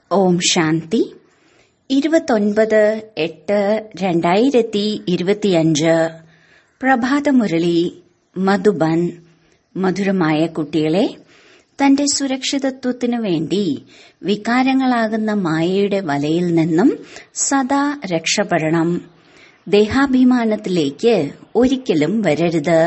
ഓം ശാന്തി ഇരുപത്തൊൻപത് എട്ട് രണ്ടായിരത്തി ഇരുപത്തിയഞ്ച് പ്രഭാതമുരളി മധുബൻ മധുരമായ കുട്ടികളെ തന്റെ സുരക്ഷിതത്വത്തിനു വേണ്ടി വികാരങ്ങളാകുന്ന മായയുടെ വലയിൽ നിന്നും സദാ രക്ഷപ്പെടണം ദേഹാഭിമാനത്തിലേക്ക് ഒരിക്കലും വരരുത്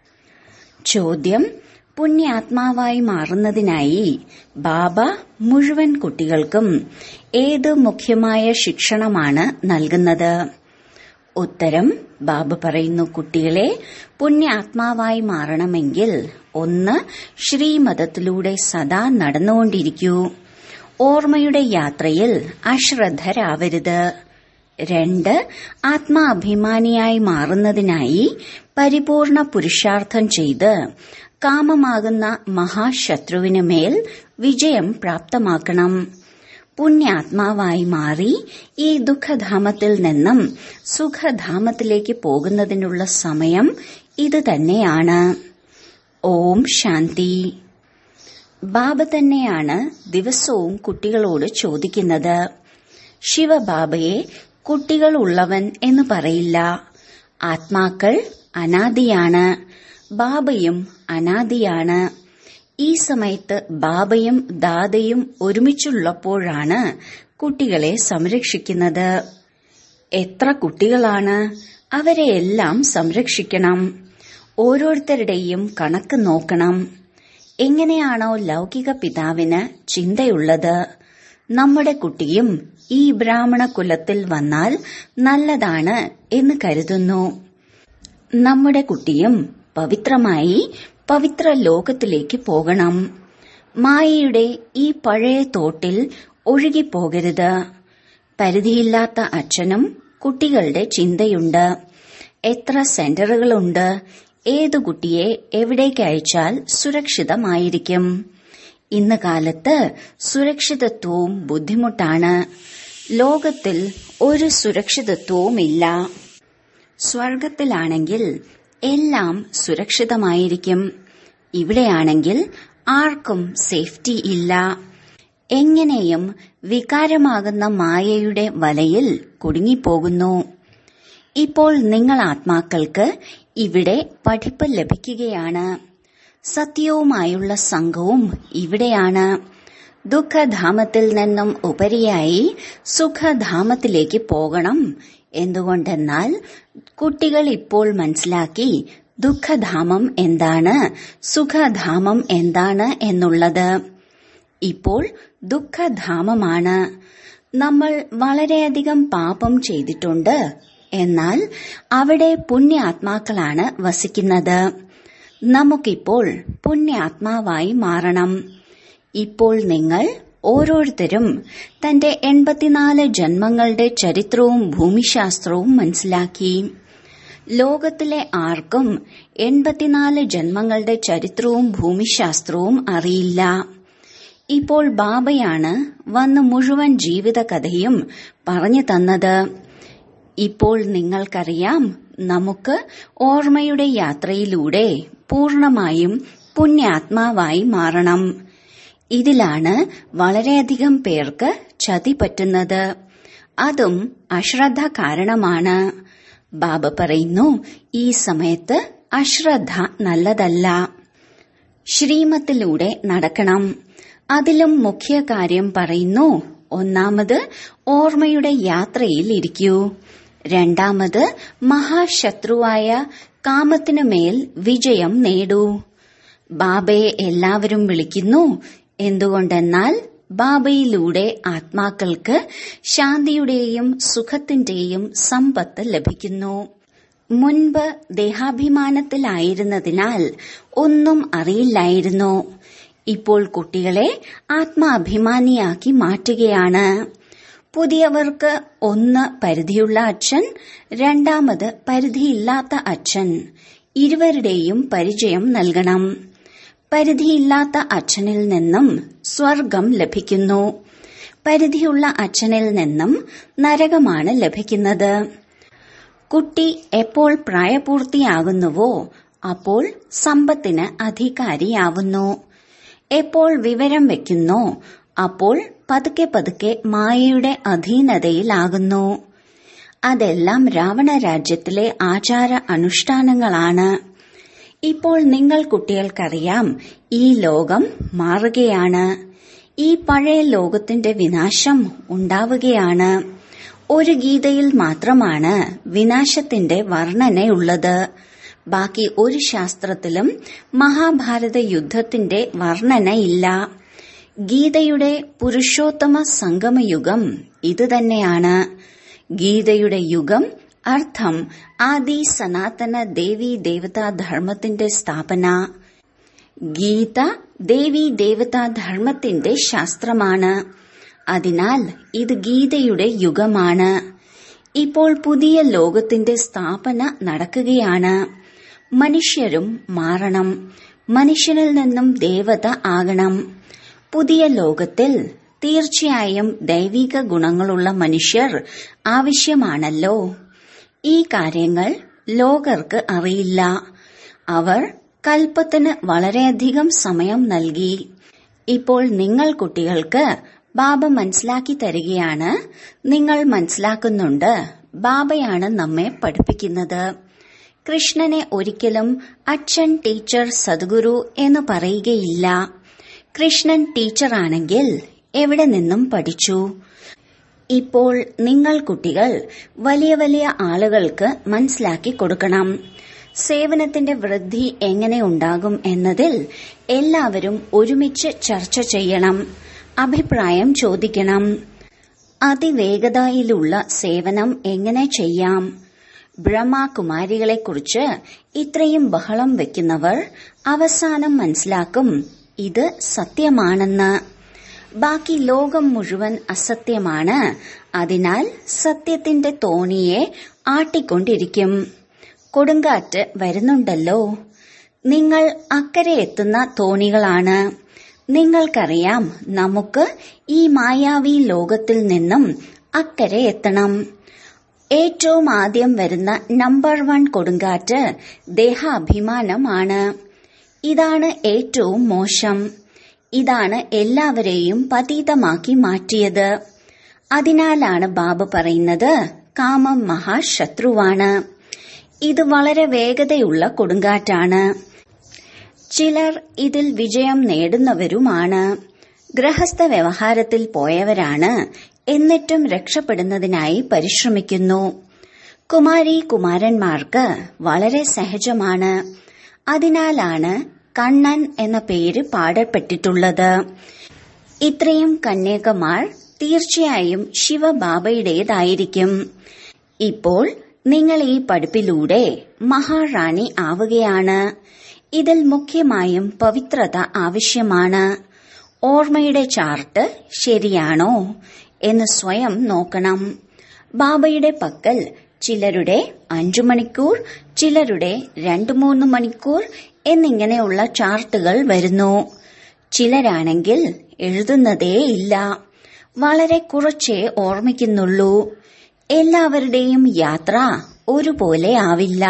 ചോദ്യം പുണ്യാത്മാവായി മാറുന്നതിനായി ബാബ മുഴുവൻ കുട്ടികൾക്കും ഏത് മുഖ്യമായ ശിക്ഷണമാണ് നൽകുന്നത് ഉത്തരം ബാബ പറയുന്നു കുട്ടികളെ പുണ്യാത്മാവായി മാറണമെങ്കിൽ ഒന്ന് ശ്രീമതത്തിലൂടെ സദാ നടന്നുകൊണ്ടിരിക്കൂ ഓർമ്മയുടെ യാത്രയിൽ അശ്രദ്ധരാവരുത് രണ്ട് ആത്മാഭിമാനിയായി മാറുന്നതിനായി പരിപൂർണ പുരുഷാർത്ഥം ചെയ്ത് കാമമാകുന്ന മഹാശത്രുവിന് മേൽ വിജയം പ്രാപ്തമാക്കണം പുണ്യാത്മാവായി മാറി ഈ ദുഃഖധാമത്തിൽ നിന്നും സുഖധാമത്തിലേക്ക് പോകുന്നതിനുള്ള സമയം ഇത് തന്നെയാണ് ഓം ശാന്തി ബാബ തന്നെയാണ് ദിവസവും കുട്ടികളോട് ചോദിക്കുന്നത് ശിവബാബയെ കുട്ടികൾ ഉള്ളവൻ എന്ന് പറയില്ല ആത്മാക്കൾ അനാദിയാണ് ബാബയും അനാദിയാണ് ഈ സമയത്ത് ബാബയും ദാദയും ഒരുമിച്ചുള്ളപ്പോഴാണ് കുട്ടികളെ സംരക്ഷിക്കുന്നത് എത്ര കുട്ടികളാണ് അവരെയെല്ലാം സംരക്ഷിക്കണം ഓരോരുത്തരുടെയും കണക്ക് നോക്കണം എങ്ങനെയാണോ ലൗകിക പിതാവിന് ചിന്തയുള്ളത് നമ്മുടെ കുട്ടിയും ഈ ബ്രാഹ്മണ കുലത്തിൽ വന്നാൽ നല്ലതാണ് എന്ന് കരുതുന്നു നമ്മുടെ കുട്ടിയും പവിത്രമായി പവിത്ര ലോകത്തിലേക്ക് പോകണം മായയുടെ ഈ പഴയ തോട്ടിൽ ഒഴുകിപ്പോകരുത് പരിധിയില്ലാത്ത അച്ഛനും കുട്ടികളുടെ ചിന്തയുണ്ട് എത്ര സെന്ററുകളുണ്ട് ഏതു കുട്ടിയെ എവിടേക്ക് അയച്ചാൽ സുരക്ഷിതമായിരിക്കും ഇന്ന് കാലത്ത് സുരക്ഷിതത്വവും ബുദ്ധിമുട്ടാണ് ലോകത്തിൽ ഒരു സുരക്ഷിതത്വവുമില്ല സ്വർഗത്തിലാണെങ്കിൽ എല്ലാം സുരക്ഷിതമായിരിക്കും ഇവിടെയാണെങ്കിൽ ആർക്കും സേഫ്റ്റി ഇല്ല എങ്ങനെയും വികാരമാകുന്ന മായയുടെ വലയിൽ കുടുങ്ങിപ്പോകുന്നു ഇപ്പോൾ നിങ്ങൾ ആത്മാക്കൾക്ക് ഇവിടെ പഠിപ്പ് ലഭിക്കുകയാണ് സത്യവുമായുള്ള സംഘവും ഇവിടെയാണ് ദുഃഖധാമത്തിൽ നിന്നും ഉപരിയായി സുഖധാമത്തിലേക്ക് പോകണം എന്തുകൊണ്ടെന്നാൽ കുട്ടികൾ ഇപ്പോൾ മനസ്സിലാക്കി ദുഃഖധാമം എന്താണ് സുഖധാമം എന്താണ് എന്നുള്ളത് ഇപ്പോൾ ദുഃഖധാമമാണ് നമ്മൾ വളരെയധികം പാപം ചെയ്തിട്ടുണ്ട് എന്നാൽ അവിടെ പുണ്യാത്മാക്കളാണ് വസിക്കുന്നത് നമുക്കിപ്പോൾ പുണ്യാത്മാവായി മാറണം ഇപ്പോൾ നിങ്ങൾ ഓരോരുത്തരും തന്റെ എൺപത്തിനാല് ജന്മങ്ങളുടെ ചരിത്രവും ഭൂമിശാസ്ത്രവും മനസ്സിലാക്കി ലോകത്തിലെ ആർക്കും എൺപത്തിനാല് ജന്മങ്ങളുടെ ചരിത്രവും ഭൂമിശാസ്ത്രവും അറിയില്ല ഇപ്പോൾ ബാബയാണ് വന്ന് മുഴുവൻ ജീവിതകഥയും പറഞ്ഞു തന്നത് ഇപ്പോൾ നിങ്ങൾക്കറിയാം നമുക്ക് ഓർമ്മയുടെ യാത്രയിലൂടെ പൂർണമായും പുണ്യാത്മാവായി മാറണം ഇതിലാണ് വളരെയധികം പേർക്ക് ചതി പറ്റുന്നത് അതും അശ്രദ്ധ കാരണമാണ് ബാബ പറയുന്നു ഈ സമയത്ത് അശ്രദ്ധ നല്ലതല്ല ശ്രീമത്തിലൂടെ നടക്കണം അതിലും മുഖ്യ കാര്യം പറയുന്നു ഒന്നാമത് ഓർമ്മയുടെ യാത്രയിൽ ഇരിക്കൂ രണ്ടാമത് മഹാശത്രുവായ കാമത്തിനു മേൽ വിജയം നേടൂ ബാബയെ എല്ലാവരും വിളിക്കുന്നു എന്തുകൊണ്ടെന്നാൽ ബാബയിലൂടെ ആത്മാക്കൾക്ക് ശാന്തിയുടെയും സുഖത്തിന്റെയും സമ്പത്ത് ലഭിക്കുന്നു മുൻപ് ദേഹാഭിമാനത്തിലായിരുന്നതിനാൽ ഒന്നും അറിയില്ലായിരുന്നു ഇപ്പോൾ കുട്ടികളെ ആത്മാഭിമാനിയാക്കി മാറ്റുകയാണ് പുതിയവർക്ക് ഒന്ന് പരിധിയുള്ള അച്ഛൻ രണ്ടാമത് പരിധിയില്ലാത്ത അച്ഛൻ ഇരുവരുടെയും പരിചയം നൽകണം പരിധിയില്ലാത്ത അച്ഛനിൽ നിന്നും സ്വർഗം ലഭിക്കുന്നു പരിധിയുള്ള അച്ഛനിൽ നിന്നും നരകമാണ് ലഭിക്കുന്നത് കുട്ടി എപ്പോൾ പ്രായപൂർത്തിയാകുന്നുവോ അപ്പോൾ സമ്പത്തിന് അധികാരിയാവുന്നു എപ്പോൾ വിവരം വെക്കുന്നോ അപ്പോൾ പതുക്കെ പതുക്കെ മായയുടെ അധീനതയിലാകുന്നു അതെല്ലാം രാവണ രാജ്യത്തിലെ ആചാര അനുഷ്ഠാനങ്ങളാണ് ഇപ്പോൾ നിങ്ങൾ കുട്ടികൾക്കറിയാം ഈ ലോകം മാറുകയാണ് ഈ പഴയ ലോകത്തിന്റെ വിനാശം ഉണ്ടാവുകയാണ് ഒരു ഗീതയിൽ മാത്രമാണ് വിനാശത്തിന്റെ വർണ്ണനയുള്ളത് ബാക്കി ഒരു ശാസ്ത്രത്തിലും മഹാഭാരത യുദ്ധത്തിന്റെ വർണ്ണനയില്ല ഗീതയുടെ പുരുഷോത്തമ സംഗമയുഗം ഇതുതന്നെയാണ് ഗീതയുടെ യുഗം അർത്ഥം ആദി സനാതന ദേവി ദേവതാ ധർമ്മത്തിന്റെ സ്ഥാപന ഗീത ദേവി ദേവതാ ധർമ്മത്തിന്റെ ശാസ്ത്രമാണ് അതിനാൽ ഇത് ഗീതയുടെ യുഗമാണ് ഇപ്പോൾ പുതിയ ലോകത്തിന്റെ സ്ഥാപന നടക്കുകയാണ് മനുഷ്യരും മാറണം മനുഷ്യനിൽ നിന്നും ദേവത ആകണം പുതിയ ലോകത്തിൽ തീർച്ചയായും ദൈവിക ഗുണങ്ങളുള്ള മനുഷ്യർ ആവശ്യമാണല്ലോ ഈ കാര്യങ്ങൾ ലോകർക്ക് അറിയില്ല അവർ കൽപ്പത്തിന് വളരെയധികം സമയം നൽകി ഇപ്പോൾ നിങ്ങൾ കുട്ടികൾക്ക് ബാബ മനസ്സിലാക്കി തരികയാണ് നിങ്ങൾ മനസ്സിലാക്കുന്നുണ്ട് ബാബയാണ് നമ്മെ പഠിപ്പിക്കുന്നത് കൃഷ്ണനെ ഒരിക്കലും അച്ഛൻ ടീച്ചർ സദ്ഗുരു എന്ന് പറയുകയില്ല കൃഷ്ണൻ ടീച്ചറാണെങ്കിൽ എവിടെ നിന്നും പഠിച്ചു ഇപ്പോൾ നിങ്ങൾ കുട്ടികൾ വലിയ വലിയ ആളുകൾക്ക് മനസ്സിലാക്കി കൊടുക്കണം സേവനത്തിന്റെ വൃദ്ധി എങ്ങനെ ഉണ്ടാകും എന്നതിൽ എല്ലാവരും ഒരുമിച്ച് ചർച്ച ചെയ്യണം അഭിപ്രായം ചോദിക്കണം അതിവേഗതയിലുള്ള സേവനം എങ്ങനെ ചെയ്യാം ബ്രഹ്മകുമാരികളെക്കുറിച്ച് ഇത്രയും ബഹളം വെക്കുന്നവർ അവസാനം മനസ്സിലാക്കും ഇത് സത്യമാണെന്ന് ബാക്കി ലോകം മുഴുവൻ അസത്യമാണ് അതിനാൽ സത്യത്തിന്റെ തോണിയെ ആട്ടിക്കൊണ്ടിരിക്കും കൊടുങ്കാറ്റ് വരുന്നുണ്ടല്ലോ നിങ്ങൾ അക്കരെ എത്തുന്ന തോണികളാണ് നിങ്ങൾക്കറിയാം നമുക്ക് ഈ മായാവി ലോകത്തിൽ നിന്നും അക്കരെ എത്തണം ഏറ്റവും ആദ്യം വരുന്ന നമ്പർ വൺ കൊടുങ്കാറ്റ് ദേഹാഭിമാനമാണ് ഇതാണ് ഏറ്റവും മോശം ഇതാണ് എല്ലാവരെയും പതീതമാക്കി മാറ്റിയത് അതിനാലാണ് ബാബ പറയുന്നത് കാമം മഹാശത്രുവാണ് ഇത് വളരെ വേഗതയുള്ള കൊടുങ്കാറ്റാണ് ചിലർ ഇതിൽ വിജയം നേടുന്നവരുമാണ് ഗൃഹസ്ഥ വ്യവഹാരത്തിൽ പോയവരാണ് എന്നിട്ടും രക്ഷപ്പെടുന്നതിനായി പരിശ്രമിക്കുന്നു കുമാരി കുമാരന്മാർക്ക് വളരെ സഹജമാണ് അതിനാലാണ് കണ്ണൻ എന്ന പേര് പാടപ്പെട്ടിട്ടുള്ളത് ഇത്രയും കന്യകമാർ തീർച്ചയായും ശിവബാബയുടേതായിരിക്കും ഇപ്പോൾ നിങ്ങൾ ഈ പഠിപ്പിലൂടെ മഹാറാണി ആവുകയാണ് ഇതിൽ മുഖ്യമായും പവിത്രത ആവശ്യമാണ് ഓർമ്മയുടെ ചാർട്ട് ശരിയാണോ എന്ന് സ്വയം നോക്കണം ബാബയുടെ പക്കൽ ചിലരുടെ അഞ്ചു മണിക്കൂർ ചിലരുടെ രണ്ടു മൂന്ന് മണിക്കൂർ എന്നിങ്ങനെയുള്ള ചാർട്ടുകൾ വരുന്നു ചിലരാണെങ്കിൽ എഴുതുന്നതേ ഇല്ല വളരെ കുറച്ചേ ഓർമ്മിക്കുന്നുള്ളൂ എല്ലാവരുടെയും യാത്ര ഒരുപോലെ ആവില്ല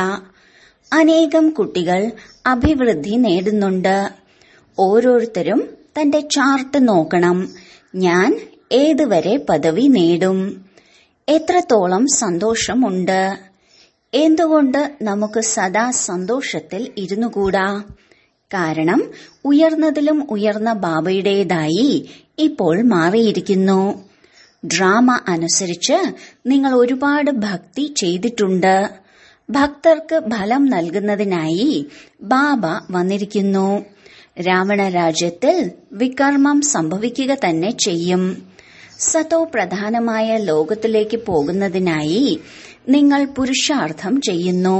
അനേകം കുട്ടികൾ അഭിവൃദ്ധി നേടുന്നുണ്ട് ഓരോരുത്തരും തന്റെ ചാർട്ട് നോക്കണം ഞാൻ ഏതുവരെ പദവി നേടും എത്രത്തോളം സന്തോഷമുണ്ട് എന്തുകൊണ്ട് നമുക്ക് സദാ സന്തോഷത്തിൽ ഇരുന്നുകൂടാ കാരണം ഉയർന്നതിലും ഉയർന്ന ബാബയുടേതായി ഇപ്പോൾ മാറിയിരിക്കുന്നു ഡ്രാമ അനുസരിച്ച് നിങ്ങൾ ഒരുപാട് ഭക്തി ചെയ്തിട്ടുണ്ട് ഭക്തർക്ക് ഫലം നൽകുന്നതിനായി ബാബ വന്നിരിക്കുന്നു രാവണ രാജ്യത്തിൽ വികർമ്മം സംഭവിക്കുക തന്നെ ചെയ്യും സതോ പ്രധാനമായ ലോകത്തിലേക്ക് പോകുന്നതിനായി നിങ്ങൾ പുരുഷാർത്ഥം ചെയ്യുന്നു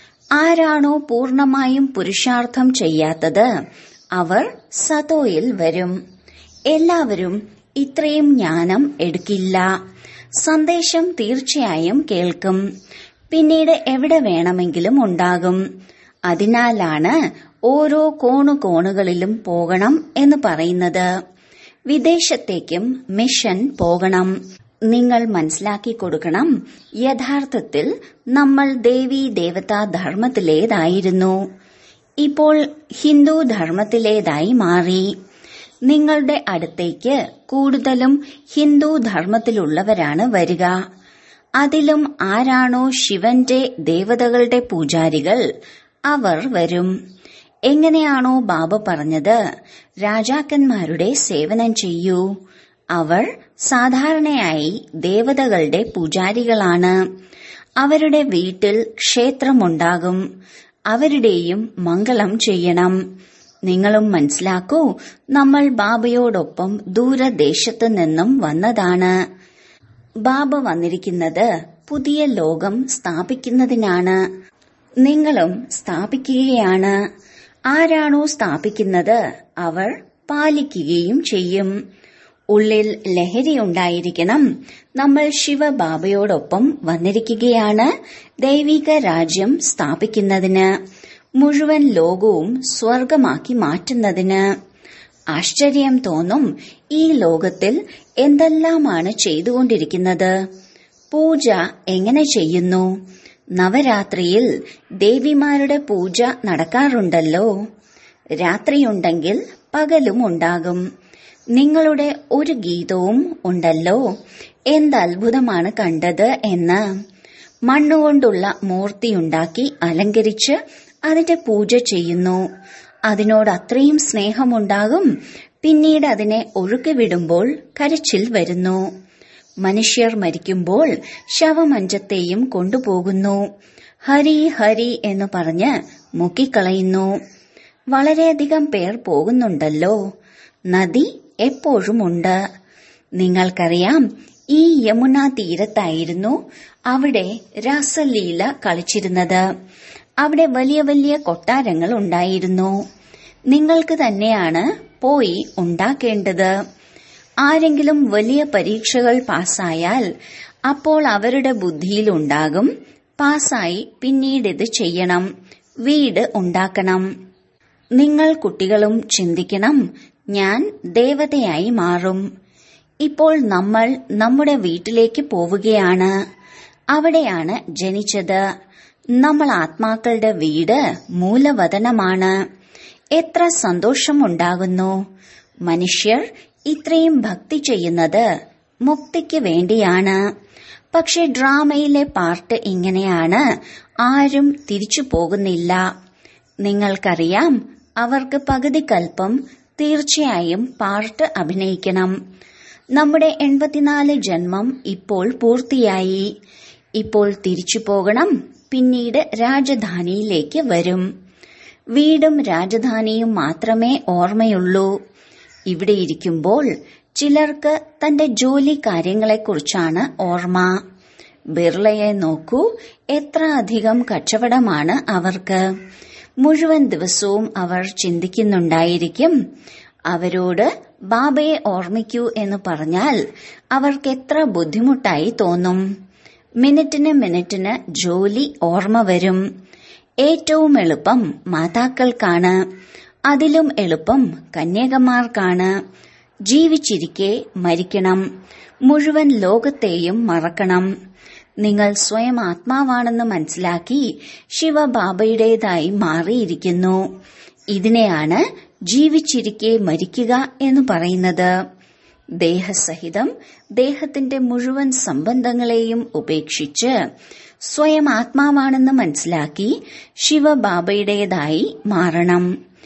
ആരാണോ പൂർണമായും പുരുഷാർത്ഥം ചെയ്യാത്തത് അവർ സതോയിൽ വരും എല്ലാവരും ഇത്രയും ജ്ഞാനം എടുക്കില്ല സന്ദേശം തീർച്ചയായും കേൾക്കും പിന്നീട് എവിടെ വേണമെങ്കിലും ഉണ്ടാകും അതിനാലാണ് ഓരോ കോണു കോണുകളിലും പോകണം എന്ന് പറയുന്നത് വിദേശത്തേക്കും മിഷൻ പോകണം നിങ്ങൾ മനസ്സിലാക്കി കൊടുക്കണം യഥാർത്ഥത്തിൽ നമ്മൾ ദേവി ദേവതാ ധർമ്മത്തിലേതായിരുന്നു ഇപ്പോൾ ഹിന്ദു ധർമ്മത്തിലേതായി മാറി നിങ്ങളുടെ അടുത്തേക്ക് കൂടുതലും ഹിന്ദു ധർമ്മത്തിലുള്ളവരാണ് വരിക അതിലും ആരാണോ ശിവന്റെ ദേവതകളുടെ പൂജാരികൾ അവർ വരും എങ്ങനെയാണോ ബാബ പറഞ്ഞത് രാജാക്കന്മാരുടെ സേവനം ചെയ്യൂ അവർ സാധാരണയായി ദേവതകളുടെ പൂജാരികളാണ് അവരുടെ വീട്ടിൽ ക്ഷേത്രമുണ്ടാകും അവരുടെയും മംഗളം ചെയ്യണം നിങ്ങളും മനസ്സിലാക്കൂ നമ്മൾ ബാബയോടൊപ്പം ദൂരദേശത്ത് നിന്നും വന്നതാണ് ബാബ വന്നിരിക്കുന്നത് പുതിയ ലോകം സ്ഥാപിക്കുന്നതിനാണ് നിങ്ങളും സ്ഥാപിക്കുകയാണ് ആരാണോ സ്ഥാപിക്കുന്നത് അവർ പാലിക്കുകയും ചെയ്യും ഉള്ളിൽ ലഹരി ഉണ്ടായിരിക്കണം നമ്മൾ ശിവബാബയോടൊപ്പം വന്നിരിക്കുകയാണ് ദൈവിക രാജ്യം സ്ഥാപിക്കുന്നതിന് മുഴുവൻ ലോകവും സ്വർഗമാക്കി മാറ്റുന്നതിന് ആശ്ചര്യം തോന്നും ഈ ലോകത്തിൽ എന്തെല്ലാമാണ് ചെയ്തുകൊണ്ടിരിക്കുന്നത് പൂജ എങ്ങനെ ചെയ്യുന്നു നവരാത്രിയിൽ ദേവിമാരുടെ പൂജ നടക്കാറുണ്ടല്ലോ രാത്രിയുണ്ടെങ്കിൽ പകലും ഉണ്ടാകും നിങ്ങളുടെ ഒരു ഗീതവും ഉണ്ടല്ലോ എന്തത്ഭുതമാണ് കണ്ടത് എന്ന് മണ്ണുകൊണ്ടുള്ള മൂർത്തിയുണ്ടാക്കി അലങ്കരിച്ച് അതിന്റെ പൂജ ചെയ്യുന്നു അതിനോട് അത്രയും സ്നേഹമുണ്ടാകും പിന്നീട് അതിനെ ഒഴുക്കി വിടുമ്പോൾ കരച്ചിൽ വരുന്നു മനുഷ്യർ മരിക്കുമ്പോൾ ശവമഞ്ചത്തെയും കൊണ്ടുപോകുന്നു ഹരി ഹരി എന്ന് പറഞ്ഞ് മുക്കിക്കളയുന്നു വളരെയധികം പേർ പോകുന്നുണ്ടല്ലോ നദി എപ്പോഴുമുണ്ട് നിങ്ങൾക്കറിയാം ഈ യമുന തീരത്തായിരുന്നു അവിടെ രാസലീല കളിച്ചിരുന്നത് അവിടെ വലിയ വലിയ കൊട്ടാരങ്ങൾ ഉണ്ടായിരുന്നു നിങ്ങൾക്ക് തന്നെയാണ് പോയി ഉണ്ടാക്കേണ്ടത് ആരെങ്കിലും വലിയ പരീക്ഷകൾ പാസ്സായാൽ അപ്പോൾ അവരുടെ ബുദ്ധിയിലുണ്ടാകും പാസ്സായി പിന്നീട് ഇത് ചെയ്യണം വീട് ഉണ്ടാക്കണം നിങ്ങൾ കുട്ടികളും ചിന്തിക്കണം ഞാൻ ദേവതയായി മാറും ഇപ്പോൾ നമ്മൾ നമ്മുടെ വീട്ടിലേക്ക് പോവുകയാണ് അവിടെയാണ് ജനിച്ചത് നമ്മൾ ആത്മാക്കളുടെ വീട് മൂലവതനമാണ് എത്ര സന്തോഷമുണ്ടാകുന്നു മനുഷ്യർ ഇത്രയും ഭക്തി ചെയ്യുന്നത് മുക്തിക്ക് വേണ്ടിയാണ് പക്ഷെ ഡ്രാമയിലെ പാർട്ട് ഇങ്ങനെയാണ് ആരും തിരിച്ചു പോകുന്നില്ല നിങ്ങൾക്കറിയാം അവർക്ക് പകുതി കൽപ്പം തീർച്ചയായും പാർട്ട് അഭിനയിക്കണം നമ്മുടെ എൺപത്തിനാല് ജന്മം ഇപ്പോൾ പൂർത്തിയായി ഇപ്പോൾ തിരിച്ചു പോകണം പിന്നീട് രാജധാനിയിലേക്ക് വരും വീടും രാജധാനിയും മാത്രമേ ഓർമ്മയുള്ളൂ ഇവിടെ ഇരിക്കുമ്പോൾ ചിലർക്ക് തന്റെ ജോലി കാര്യങ്ങളെക്കുറിച്ചാണ് ഓർമ്മ ബിർളയെ നോക്കൂ എത്ര അധികം കച്ചവടമാണ് അവർക്ക് മുഴുവൻ ദിവസവും അവർ ചിന്തിക്കുന്നുണ്ടായിരിക്കും അവരോട് ബാബയെ ഓർമ്മിക്കൂ എന്ന് പറഞ്ഞാൽ അവർക്ക് എത്ര ബുദ്ധിമുട്ടായി തോന്നും മിനിറ്റിന് മിനിറ്റിന് ജോലി ഓർമ്മ വരും ഏറ്റവും എളുപ്പം മാതാക്കൾക്കാണ് അതിലും എളുപ്പം കന്യകമാർക്കാണ് ജീവിച്ചിരിക്കെ മരിക്കണം മുഴുവൻ ലോകത്തെയും മറക്കണം നിങ്ങൾ സ്വയം ആത്മാവാണെന്ന് മനസ്സിലാക്കി ശിവബാബയുടേതായി മാറിയിരിക്കുന്നു ഇതിനെയാണ് ജീവിച്ചിരിക്കെ മരിക്കുക എന്ന് പറയുന്നത് ദേഹസഹിതം ദേഹത്തിന്റെ മുഴുവൻ സംബന്ധങ്ങളെയും ഉപേക്ഷിച്ച് സ്വയം ആത്മാവാണെന്ന് മനസ്സിലാക്കി ശിവബാബയുടേതായി മാറണം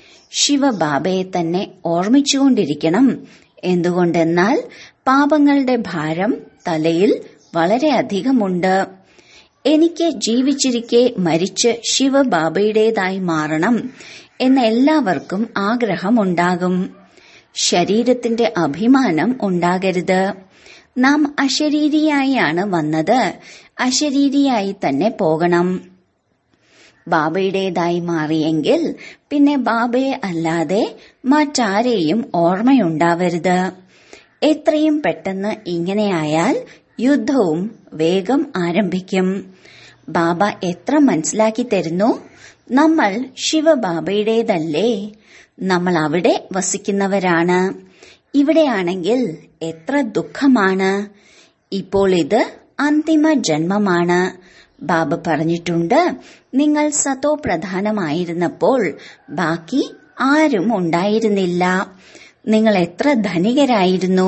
ശിവബാബയെ തന്നെ ഓർമ്മിച്ചുകൊണ്ടിരിക്കണം എന്തുകൊണ്ടെന്നാൽ പാപങ്ങളുടെ ഭാരം തലയിൽ വളരെയധികമുണ്ട് എനിക്ക് ജീവിച്ചിരിക്കെ മരിച്ച് ശിവബാബയുടേതായി മാറണം എന്ന് എല്ലാവർക്കും ആഗ്രഹമുണ്ടാകും ശരീരത്തിന്റെ അഭിമാനം ഉണ്ടാകരുത് നാം അശരീരിയായാണ് വന്നത് അശരീരിയായി തന്നെ പോകണം ബാബയുടേതായി മാറിയെങ്കിൽ പിന്നെ ബാബയെ അല്ലാതെ മറ്റാരെയും ഓർമ്മയുണ്ടാവരുത് എത്രയും പെട്ടെന്ന് ഇങ്ങനെയായാൽ യുദ്ധവും വേഗം ആരംഭിക്കും ബാബ എത്ര മനസ്സിലാക്കി തരുന്നു നമ്മൾ ശിവബാബയുടേതല്ലേ നമ്മൾ അവിടെ വസിക്കുന്നവരാണ് ഇവിടെയാണെങ്കിൽ എത്ര ദുഃഖമാണ് ഇപ്പോൾ ഇത് അന്തിമ ജന്മമാണ് ബാബ പറഞ്ഞിട്ടുണ്ട് നിങ്ങൾ സതോ പ്രധാനമായിരുന്നപ്പോൾ ബാക്കി ആരും ഉണ്ടായിരുന്നില്ല നിങ്ങൾ എത്ര ധനികരായിരുന്നു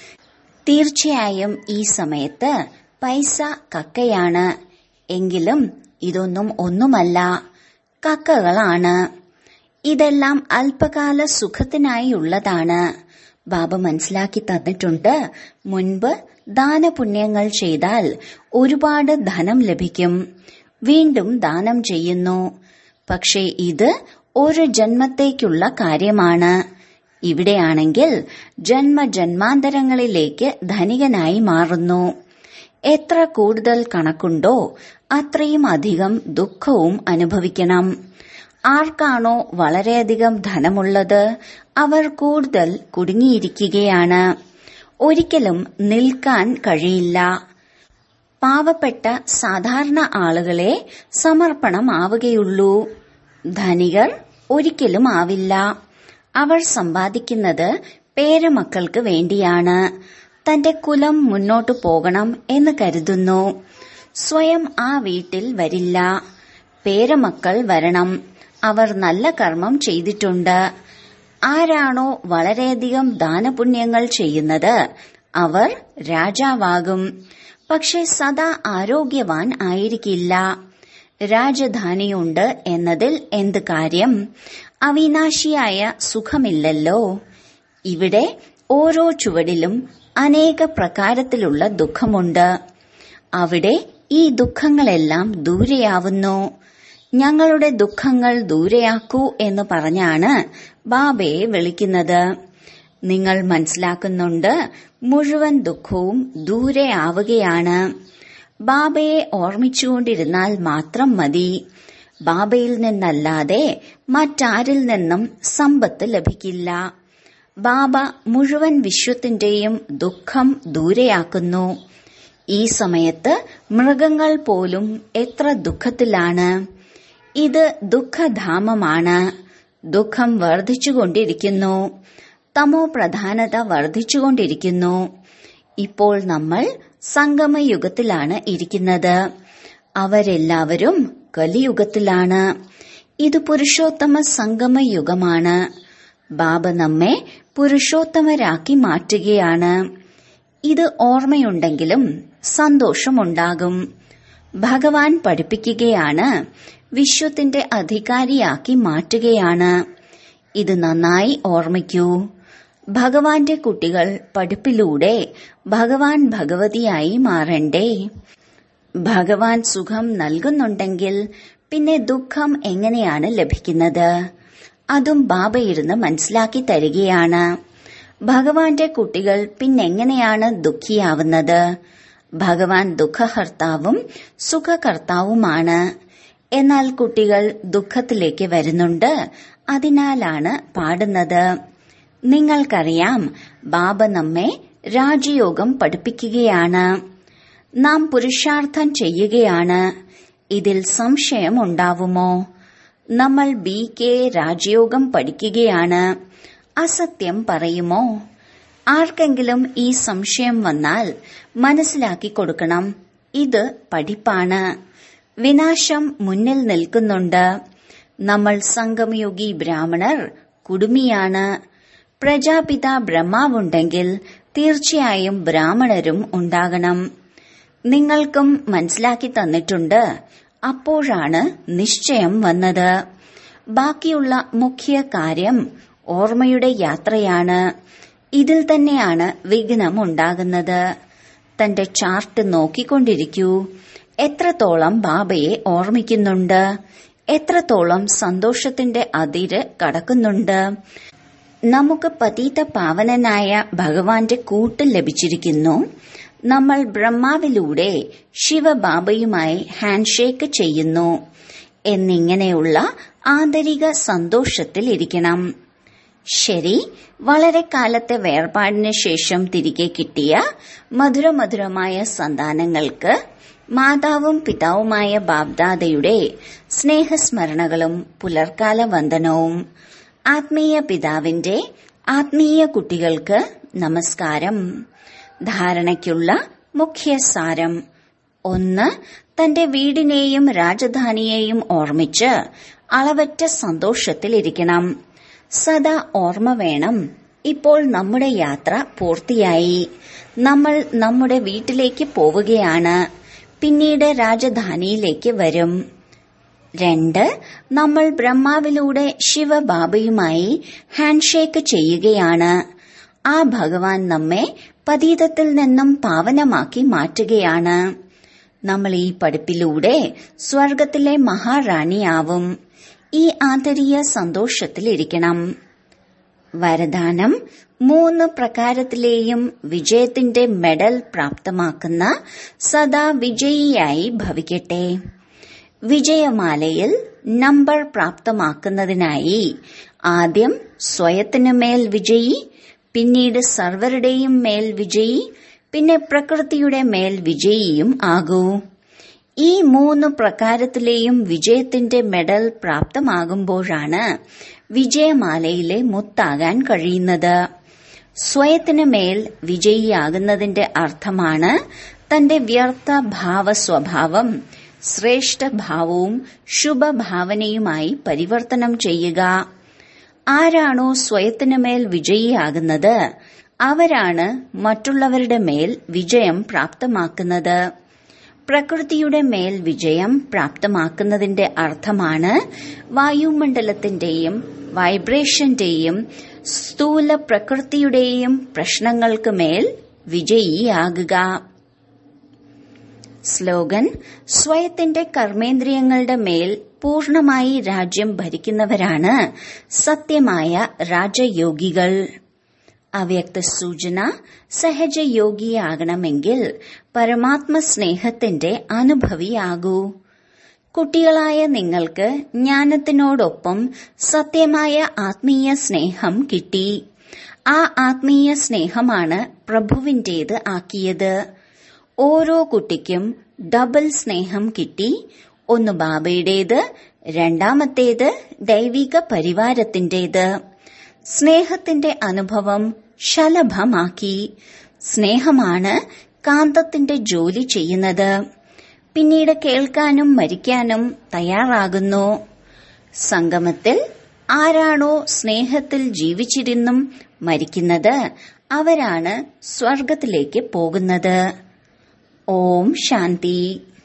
തീർച്ചയായും ഈ സമയത്ത് പൈസ കക്കയാണ് എങ്കിലും ഇതൊന്നും ഒന്നുമല്ല കക്കകളാണ് ഇതെല്ലാം അല്പകാല സുഖത്തിനായുള്ളതാണ് ബാബ മനസ്സിലാക്കി തന്നിട്ടുണ്ട് മുൻപ് ദാനപുണ്യങ്ങൾ ചെയ്താൽ ഒരുപാട് ധനം ലഭിക്കും വീണ്ടും ദാനം ചെയ്യുന്നു പക്ഷേ ഇത് ഒരു ജന്മത്തേക്കുള്ള കാര്യമാണ് ഇവിടെയാണെങ്കിൽ ജന്മജന്മാന്തരങ്ങളിലേക്ക് ധനികനായി മാറുന്നു എത്ര കൂടുതൽ കണക്കുണ്ടോ അത്രയും അധികം ദുഃഖവും അനുഭവിക്കണം ആർക്കാണോ വളരെയധികം ധനമുള്ളത് അവർ കൂടുതൽ കുടുങ്ങിയിരിക്കുകയാണ് ഒരിക്കലും നിൽക്കാൻ കഴിയില്ല പാവപ്പെട്ട സാധാരണ ആളുകളെ സമർപ്പണമാവുകയുള്ളൂ ധനികർ ഒരിക്കലും ആവില്ല അവർ സമ്പാദിക്കുന്നത് പേരമക്കൾക്ക് വേണ്ടിയാണ് തന്റെ കുലം മുന്നോട്ടു പോകണം എന്ന് കരുതുന്നു സ്വയം ആ വീട്ടിൽ വരില്ല പേരമക്കൾ വരണം അവർ നല്ല കർമ്മം ചെയ്തിട്ടുണ്ട് ആരാണോ വളരെയധികം ദാനപുണ്യങ്ങൾ ചെയ്യുന്നത് അവർ രാജാവാകും പക്ഷെ സദാ ആരോഗ്യവാൻ ആയിരിക്കില്ല രാജധാനിയുണ്ട് എന്നതിൽ എന്ത് കാര്യം അവിനാശിയായ സുഖമില്ലല്ലോ ഇവിടെ ഓരോ ചുവടിലും അനേക പ്രകാരത്തിലുള്ള ദുഃഖമുണ്ട് അവിടെ ഈ ദുഃഖങ്ങളെല്ലാം ദൂരെയാവുന്നു ഞങ്ങളുടെ ദുഃഖങ്ങൾ ദൂരെയാക്കൂ എന്ന് പറഞ്ഞാണ് ബാബയെ വിളിക്കുന്നത് നിങ്ങൾ മനസ്സിലാക്കുന്നുണ്ട് മുഴുവൻ ദുഃഖവും ദൂരെ ആവുകയാണ് ബാബയെ ഓർമ്മിച്ചുകൊണ്ടിരുന്നാൽ മാത്രം മതി ബാബയിൽ നിന്നല്ലാതെ മറ്റാരിൽ നിന്നും സമ്പത്ത് ലഭിക്കില്ല ബാബ മുഴുവൻ വിശ്വത്തിന്റെയും ദുഃഖം ദൂരെയാക്കുന്നു ഈ സമയത്ത് മൃഗങ്ങൾ പോലും എത്ര ദുഃഖത്തിലാണ് ഇത് ദുഃഖധാമമാണ് ദുഃഖം വർദ്ധിച്ചുകൊണ്ടിരിക്കുന്നു തമോ പ്രധാനത വർദ്ധിച്ചുകൊണ്ടിരിക്കുന്നു ഇപ്പോൾ നമ്മൾ സംഗമയുഗത്തിലാണ് ഇരിക്കുന്നത് അവരെല്ലാവരും കലിയുഗത്തിലാണ് ഇത് പുരുഷോത്തമ സംഗമയുഗമാണ് ബാബ നമ്മെ പുരുഷോത്തമരാക്കി മാറ്റുകയാണ് ഇത് ഓർമ്മയുണ്ടെങ്കിലും സന്തോഷമുണ്ടാകും ഭഗവാൻ പഠിപ്പിക്കുകയാണ് വിശ്വത്തിന്റെ അധികാരിയാക്കി മാറ്റുകയാണ് ഇത് നന്നായി ഓർമ്മിക്കൂ ഭഗവാന്റെ കുട്ടികൾ പഠിപ്പിലൂടെ ഭഗവാൻ ഭഗവതിയായി മാറണ്ടേ ഭഗവാൻ സുഖം നൽകുന്നുണ്ടെങ്കിൽ പിന്നെ ദുഃഖം എങ്ങനെയാണ് ലഭിക്കുന്നത് അതും ബാബ ഇരുന്ന് മനസ്സിലാക്കി തരികയാണ് ഭഗവാന്റെ കുട്ടികൾ പിന്നെങ്ങനെയാണ് ദുഃഖിയാവുന്നത് ഭഗവാൻ ദുഃഖഹർത്താവും സുഖകർത്താവുമാണ് എന്നാൽ കുട്ടികൾ ദുഃഖത്തിലേക്ക് വരുന്നുണ്ട് അതിനാലാണ് പാടുന്നത് നിങ്ങൾക്കറിയാം ബാബ നമ്മെ രാജയോഗം പഠിപ്പിക്കുകയാണ് നാം പുരുഷാർത്ഥം ചെയ്യുകയാണ് ഇതിൽ സംശയം ഉണ്ടാവുമോ നമ്മൾ ബി കെ രാജയോഗം പഠിക്കുകയാണ് അസത്യം പറയുമോ ആർക്കെങ്കിലും ഈ സംശയം വന്നാൽ മനസ്സിലാക്കി കൊടുക്കണം ഇത് പഠിപ്പാണ് വിനാശം മുന്നിൽ നിൽക്കുന്നുണ്ട് നമ്മൾ സംഗമയോഗി ബ്രാഹ്മണർ കുടുമിയാണ് പ്രജാപിത ബ്രഹ്മാവുണ്ടെങ്കിൽ തീർച്ചയായും ബ്രാഹ്മണരും ഉണ്ടാകണം നിങ്ങൾക്കും മനസ്സിലാക്കി തന്നിട്ടുണ്ട് അപ്പോഴാണ് നിശ്ചയം വന്നത് ബാക്കിയുള്ള മുഖ്യ കാര്യം ഓർമ്മയുടെ യാത്രയാണ് ഇതിൽ തന്നെയാണ് വിഘ്നം ഉണ്ടാകുന്നത് തന്റെ ചാർട്ട് നോക്കിക്കൊണ്ടിരിക്കൂ എത്രത്തോളം ബാബയെ ഓർമ്മിക്കുന്നുണ്ട് എത്രത്തോളം സന്തോഷത്തിന്റെ അതിര് കടക്കുന്നുണ്ട് നമുക്ക് പതീത പാവനനായ ഭഗവാന്റെ കൂട്ട് ലഭിച്ചിരിക്കുന്നു നമ്മൾ ബ്രഹ്മാവിലൂടെ ശിവബാബയുമായി ഹാൻഡ്ഷേക്ക് ചെയ്യുന്നു എന്നിങ്ങനെയുള്ള ആന്തരിക സന്തോഷത്തിൽ ഇരിക്കണം ശരി വളരെ കാലത്തെ വേർപാടിന് ശേഷം തിരികെ കിട്ടിയ മധുരമധുരമായ സന്താനങ്ങൾക്ക് മാതാവും പിതാവുമായ ബാബ്ദാദയുടെ സ്നേഹസ്മരണകളും പുലർക്കാല വന്ദനവും ആത്മീയ പിതാവിന്റെ ആത്മീയ കുട്ടികൾക്ക് നമസ്കാരം ധാരണയ്ക്കുള്ള മുഖ്യ സാരം ഒന്ന് തന്റെ വീടിനെയും രാജധാനിയെയും ഓർമ്മിച്ച് അളവറ്റ സന്തോഷത്തിലിരിക്കണം സദാ ഓർമ്മ വേണം ഇപ്പോൾ നമ്മുടെ യാത്ര പൂർത്തിയായി നമ്മൾ നമ്മുടെ വീട്ടിലേക്ക് പോവുകയാണ് പിന്നീട് രാജധാനിയിലേക്ക് വരും രണ്ട് നമ്മൾ ബ്രഹ്മാവിലൂടെ ശിവബാബയുമായി ഹാൻഡ്ഷേക്ക് ചെയ്യുകയാണ് ആ ഭഗവാൻ നമ്മെ പതീതത്തിൽ നിന്നും പാവനമാക്കി മാറ്റുകയാണ് നമ്മൾ ഈ പഠിപ്പിലൂടെ സ്വർഗത്തിലെ മഹാറാണിയാവും ഈ ആന്തരിക സന്തോഷത്തിലിരിക്കണം വരദാനം മൂന്ന് പ്രകാരത്തിലെയും വിജയത്തിന്റെ മെഡൽ പ്രാപ്തമാക്കുന്ന സദാ വിജയിയായി ഭവിക്കട്ടെ വിജയമാലയിൽ നമ്പർ പ്രാപ്തമാക്കുന്നതിനായി ആദ്യം സ്വയത്തിനു മേൽ വിജയി പിന്നീട് സർവരുടെയും മേൽ വിജയി പിന്നെ പ്രകൃതിയുടെ മേൽ വിജയിയും ആകൂ ഈ മൂന്ന് പ്രകാരത്തിലെയും വിജയത്തിന്റെ മെഡൽ പ്രാപ്തമാകുമ്പോഴാണ് വിജയമാലയിലെ മുത്താകാൻ കഴിയുന്നത് സ്വയത്തിന് മേൽ വിജയിയാകുന്നതിന്റെ അർത്ഥമാണ് തന്റെ വ്യർത്ഥ ഭാവ സ്വഭാവം ശ്രേഷ്ഠഭാവവും ശുഭഭാവനയുമായി പരിവർത്തനം ചെയ്യുക ആരാണോ സ്വയത്തിനു മേൽ വിജയിയാകുന്നത് അവരാണ് മറ്റുള്ളവരുടെ മേൽ വിജയം പ്രാപ്തമാക്കുന്നത് പ്രകൃതിയുടെ മേൽ വിജയം പ്രാപ്തമാക്കുന്നതിന്റെ അർത്ഥമാണ് വായുമണ്ഡലത്തിന്റെയും വൈബ്രേഷന്റെയും സ്ഥൂല പ്രകൃതിയുടെയും പ്രശ്നങ്ങൾക്ക് മേൽ വിജയിയാകുക സ്ലോഗൻ സ്വയത്തിന്റെ കർമ്മേന്ദ്രിയങ്ങളുടെ മേൽ പൂർണമായി രാജ്യം ഭരിക്കുന്നവരാണ് സത്യമായ രാജയോഗികൾ അവ്യക്ത സൂചന സഹജയോഗിയാകണമെങ്കിൽ പരമാത്മ സ്നേഹത്തിന്റെ അനുഭവിയാകൂ കുട്ടികളായ നിങ്ങൾക്ക് ജ്ഞാനത്തിനോടൊപ്പം സത്യമായ ആത്മീയ സ്നേഹം കിട്ടി ആ ആത്മീയ സ്നേഹമാണ് പ്രഭുവിന്റേത് ആക്കിയത് ഓരോ കുട്ടിക്കും ഡബിൾ സ്നേഹം കിട്ടി ഒന്ന് ബാബയുടേത് രണ്ടാമത്തേത് ദൈവിക പരിവാരത്തിന്റേത് സ്നേഹത്തിന്റെ അനുഭവം ശലഭമാക്കി സ്നേഹമാണ് കാന്തത്തിന്റെ ജോലി ചെയ്യുന്നത് പിന്നീട് കേൾക്കാനും മരിക്കാനും തയ്യാറാകുന്നു സംഗമത്തിൽ ആരാണോ സ്നേഹത്തിൽ ജീവിച്ചിരുന്നും മരിക്കുന്നത് അവരാണ് സ്വർഗത്തിലേക്ക് പോകുന്നത് ഓം ശാന്തി